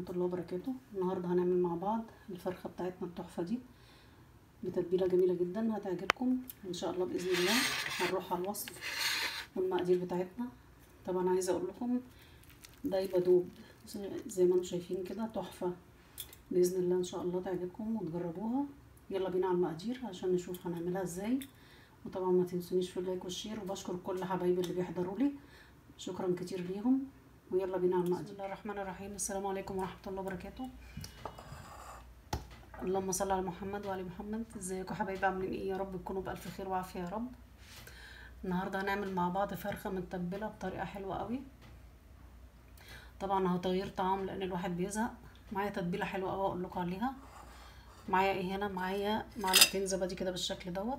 الله وبركاته النهارده هنعمل مع بعض الفرخه بتاعتنا التحفه دي بتتبيله جميله جدا هتعجبكم ان شاء الله باذن الله هنروح على الوصف والمقادير بتاعتنا طبعا عايزه اقول لكم ده يبقى دوب زي ما انتم شايفين كده تحفه باذن الله ان شاء الله تعجبكم وتجربوها يلا بينا على المقادير عشان نشوف هنعملها ازاي وطبعا ما تنسونيش في اللايك والشير وبشكر كل حبايبي اللي بيحضروا لي شكرا كتير ليهم ويلا بينا على المقادير بسم الله الرحمن الرحيم السلام عليكم ورحمه الله وبركاته اللهم صل على محمد وعلى محمد ازيكم حبايبي عاملين ايه يا رب تكونوا بالف خير وعافيه يا رب النهارده هنعمل مع بعض فرخه متبله بطريقه حلوه قوي طبعا هو تغيير طعام لان الواحد بيزهق معايا تتبيله حلوه قوي اقول لكم عليها معايا ايه هنا معايا معلقتين زبادي كده بالشكل دوت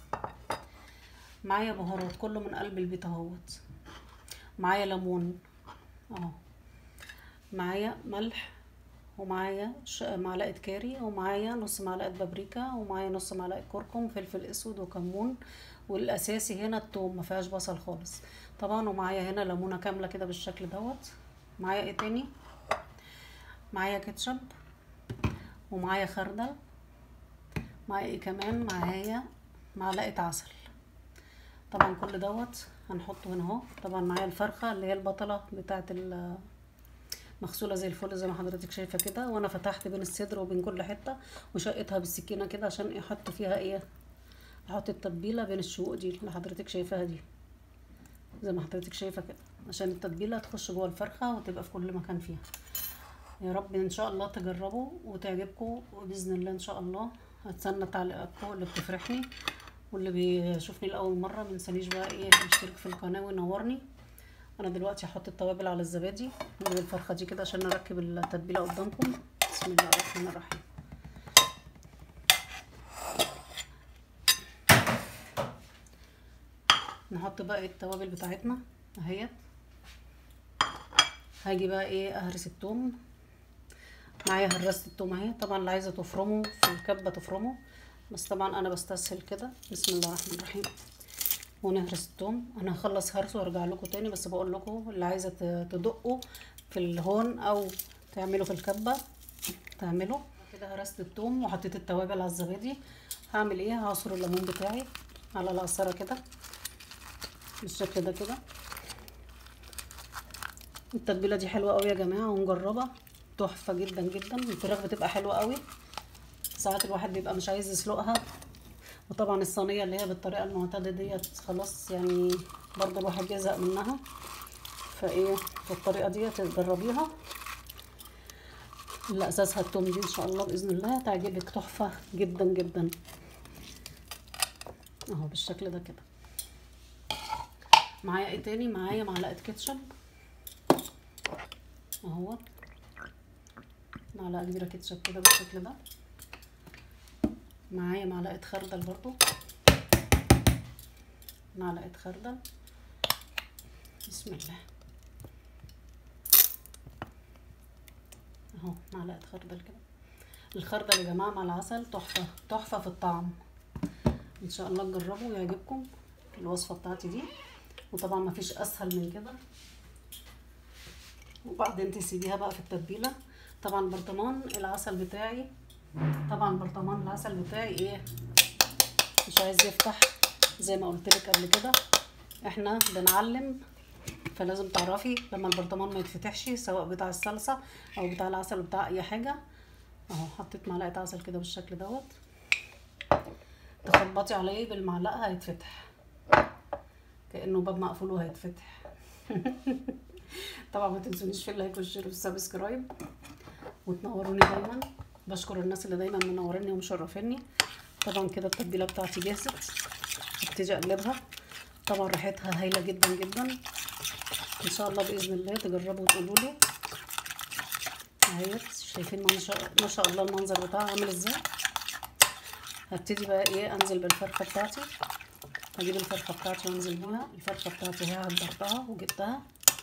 معايا بهارات كله من قلب البيت اهوت معايا ليمون اهو معايا ملح ومعايا معلقه كاري ومعايا نص معلقه بابريكا ومعايا نص معلقه كركم فلفل اسود وكمون والاساسي هنا التوم ما فيهاش بصل خالص طبعا ومعايا هنا ليمونه كامله كده بالشكل دوت معايا ايه تاني معايا كاتشب ومعايا خردل معايا ايه كمان معايا معلقه عسل طبعا كل دوت هنحطه هنا اهو طبعا معايا الفرخه اللي هي البطله بتاعه مغسوله زي الفل زي ما حضرتك شايفه كده وانا فتحت بين الصدر وبين كل حته وشقتها بالسكينه كده عشان احط فيها ايه احط التتبيله بين الشقوق دي اللي حضرتك شايفاها دي زي ما حضرتك شايفه كده عشان التتبيله تخش جوه الفرخه وتبقى في كل مكان فيها يا رب ان شاء الله تجربوا وتعجبكم وباذن الله ان شاء الله هتسنى تعليقاتكم اللي بتفرحني واللي بيشوفني لاول مره منسانيش بقى ايه يشترك في القناه وينورني انا دلوقتي هحط التوابل على الزبادي من الفرخه دي كده عشان نركب التتبيله قدامكم بسم الله الرحمن الرحيم نحط بقى التوابل بتاعتنا اهيت هاجي بقى ايه اهرس التوم معايا هرست التوم اهي طبعا اللي عايزه تفرمه في الكبه تفرمه بس طبعا انا بستسهل كده بسم الله الرحمن الرحيم ونهرس التوم انا هخلص هرسه وارجع لكم تاني بس بقول لكم اللي عايزه تدقوا في الهون او تعملوا في الكبه تعملوا كده هرست التوم وحطيت التوابل على الزبادي هعمل ايه هعصر الليمون بتاعي على العصاره كده بالشكل ده كده التتبيله دي حلوه قوي يا جماعه ونجربها تحفه جدا جدا الفراخ بتبقى حلوه قوي ساعات الواحد بيبقى مش عايز يسلقها وطبعا الصينيه اللي هي بالطريقه المعتاده ديت خلاص يعني برضه الواحد يزهق منها فايه بالطريقه ديت تجربيها اللي اساسها التوم دي ان شاء الله باذن الله تعجبك تحفه جدا جدا اهو بالشكل ده كده معايا ايه تاني معايا معلقه كاتشب اهو معلقه كبيره كاتشب كده بالشكل ده معايا معلقه خردل برضو معلقه خردل بسم الله اهو معلقه خردل كده الخردل يا جماعه مع العسل تحفه تحفه في الطعم ان شاء الله تجربوا ويعجبكم الوصفه بتاعتي دي وطبعا ما فيش اسهل من كده وبعدين تسيبيها بقى في التتبيله طبعا برطمان العسل بتاعي طبعا برطمان العسل بتاعي ايه مش عايز يفتح زي ما قلت لك قبل كده احنا بنعلم فلازم تعرفي لما البرطمان ما يتفتحش سواء بتاع الصلصه او بتاع العسل بتاع اي حاجه اهو حطيت معلقه عسل كده بالشكل دوت تخبطي عليه بالمعلقه هيتفتح كانه باب مقفول وهيتفتح طبعا ما تنسونيش في اللايك والشير والسبسكرايب وتنوروني دايما بشكر الناس اللي دايما منوريني ومشرفيني طبعا كده التتبيله بتاعتي جهزت ابتدي اقلبها طبعا ريحتها هايله جدا جدا ان شاء الله باذن الله تجربوا وتقولوا لي اهيت شايفين ما شاء ما شاء الله المنظر بتاعها عامل ازاي هبتدي بقى ايه انزل بالفرخه بتاعتي هجيب الفرخه بتاعتي وانزل بيها الفرخه بتاعتي هي هدرتها وجبتها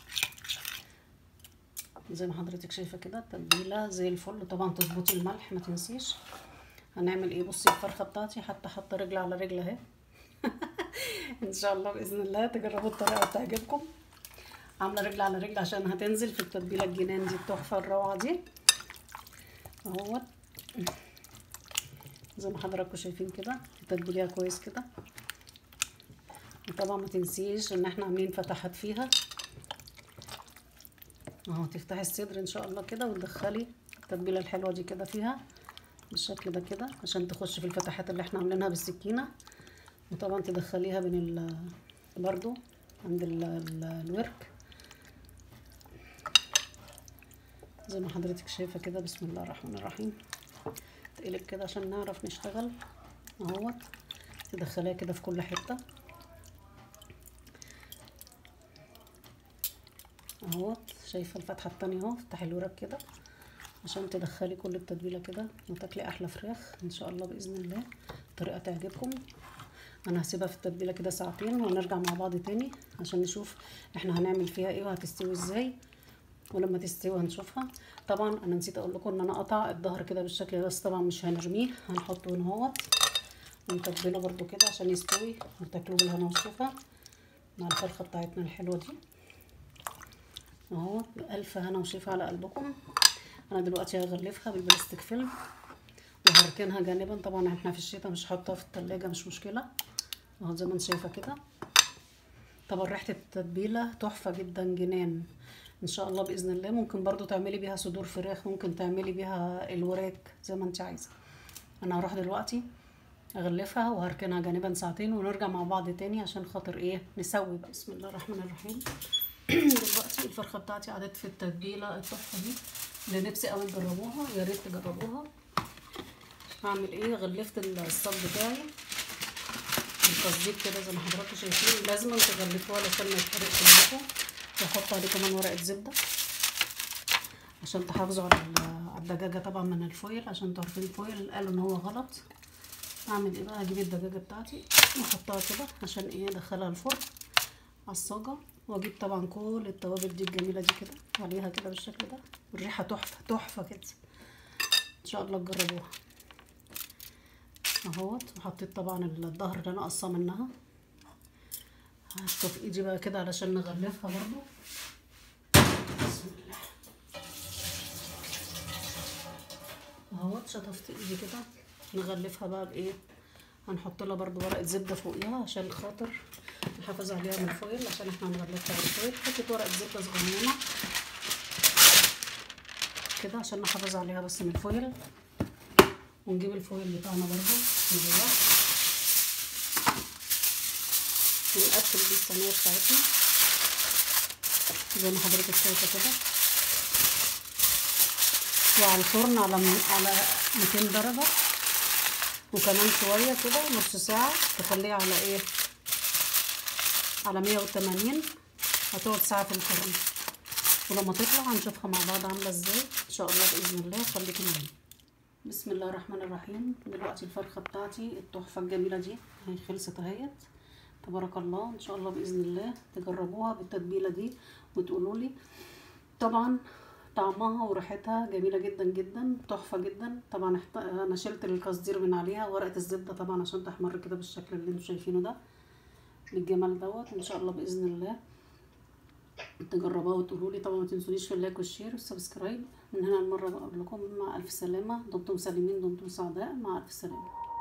زي ما حضرتك شايفه كده التتبيله زي الفل طبعا تظبطي الملح ما تنسيش هنعمل ايه بصي الفرخه بتاعتي حتى حاطه رجل على رجل اهي ان شاء الله باذن الله تجربوا الطريقه وتعجبكم عامله رجل على رجل عشان هتنزل في التتبيله الجنان دي التحفه الروعه دي اهوت زي ما حضراتكم شايفين كده تتبليها كويس كده وطبعا ما تنسيش ان احنا عاملين فتحات فيها اهو تفتحي الصدر ان شاء الله كده وتدخلي التتبيله الحلوه دي كده فيها بالشكل ده كده عشان تخش في الفتحات اللي احنا عاملينها بالسكينه وطبعا تدخليها بين ال برضو عند ال ال الورك زي ما حضرتك شايفه كده بسم الله الرحمن الرحيم تقلب كده عشان نعرف نشتغل اهوت تدخليها كده في كل حته اهوت شايفه الفتحه التانية اهو افتحي الورق كده عشان تدخلي كل التتبيله كده وتاكلي احلى فراخ ان شاء الله باذن الله طريقه تعجبكم انا هسيبها في التتبيله كده ساعتين ونرجع مع بعض تاني عشان نشوف احنا هنعمل فيها ايه وهتستوي ازاي ولما تستوي هنشوفها طبعا انا نسيت اقول لكم ان انا قطع الظهر كده بالشكل ده بس طبعا مش هنرميه هنحطه هنا اهوت ونتبله برده كده عشان يستوي وتاكلوه بالهنا والشوفه مع الفرخه بتاعتنا الحلوه دي اهو بألف هنا وشفا على قلبكم انا دلوقتي هغلفها بالبلاستيك فيلم وهركنها جانبا طبعا احنا في الشتاء مش هحطها في التلاجة مش مشكلة اهو زي ما انت شايفة كده طبعا ريحة التتبيلة تحفة جدا جنان ان شاء الله باذن الله ممكن برضو تعملي بيها صدور فراخ ممكن تعملي بيها الوراك زي ما انت عايزة انا هروح دلوقتي اغلفها وهركنها جانبا ساعتين ونرجع مع بعض تاني عشان خاطر ايه نسوي بقى بسم الله الرحمن الرحيم دلوقتي الفرخه بتاعتي قعدت في التتبيله التحفه دي اللي نفسي قوي تجربوها يا ريت تجربوها هعمل ايه غلفت الصاج بتاعي بالتصديق كده زي ما حضراتكم شايفين لازم تغلفوها علشان ما يتحرقش معاكم واحط عليه كمان ورقه زبده عشان تحافظوا على الدجاجه طبعا من الفويل عشان تعرفين الفويل قالوا ان هو غلط اعمل ايه بقى اجيب الدجاجه بتاعتي واحطها كده عشان ايه ادخلها الفرن على الصاجه واجيب طبعا كل التوابل دي الجميله دي كده عليها كده بالشكل ده والريحه تحفه تحفه كده ان شاء الله تجربوها اهوت وحطيت طبعا الظهر اللي انا قصاه منها هحطه في ايدي بقى كده علشان نغلفها برضو بسم الله اهوت شطفت ايدي كده نغلفها بقى بايه هنحط لها برضو ورقه زبده فوقيها عشان خاطر نحافظ عليها من الفويل عشان احنا هنغلفها بالفويل حته ورقه زبده صغنونه كده عشان نحافظ عليها بس من الفويل ونجيب الفويل بتاعنا برضو نجيبها ونقفل بيه الصينيه بتاعتنا زي ما حضرتك شايفه كده وعلى الفرن على على 200 درجه وكمان شويه كده نص ساعه تخليها على ايه على 180 هتقعد ساعه في الفرن ولما تطلع هنشوفها مع بعض عامله ازاي ان شاء الله باذن الله خليكم معايا بسم الله الرحمن الرحيم دلوقتي الفرخه بتاعتي التحفه الجميله دي هي خلصت اهيت تبارك الله ان شاء الله باذن الله تجربوها بالتتبيله دي وتقولوا لي طبعا طعمها وريحتها جميله جدا جدا تحفه جدا طبعا انا شلت القصدير من عليها ورقه الزبده طبعا عشان تحمر كده بالشكل اللي انتم شايفينه ده بالجمال دوت ان شاء الله باذن الله تجربوها وتقولوا لي طبعا ما تنسونيش في اللايك والشير والسبسكرايب من هنا المره بقول لكم مع الف سلامه دمتم سالمين دمتم سعداء مع الف سلامه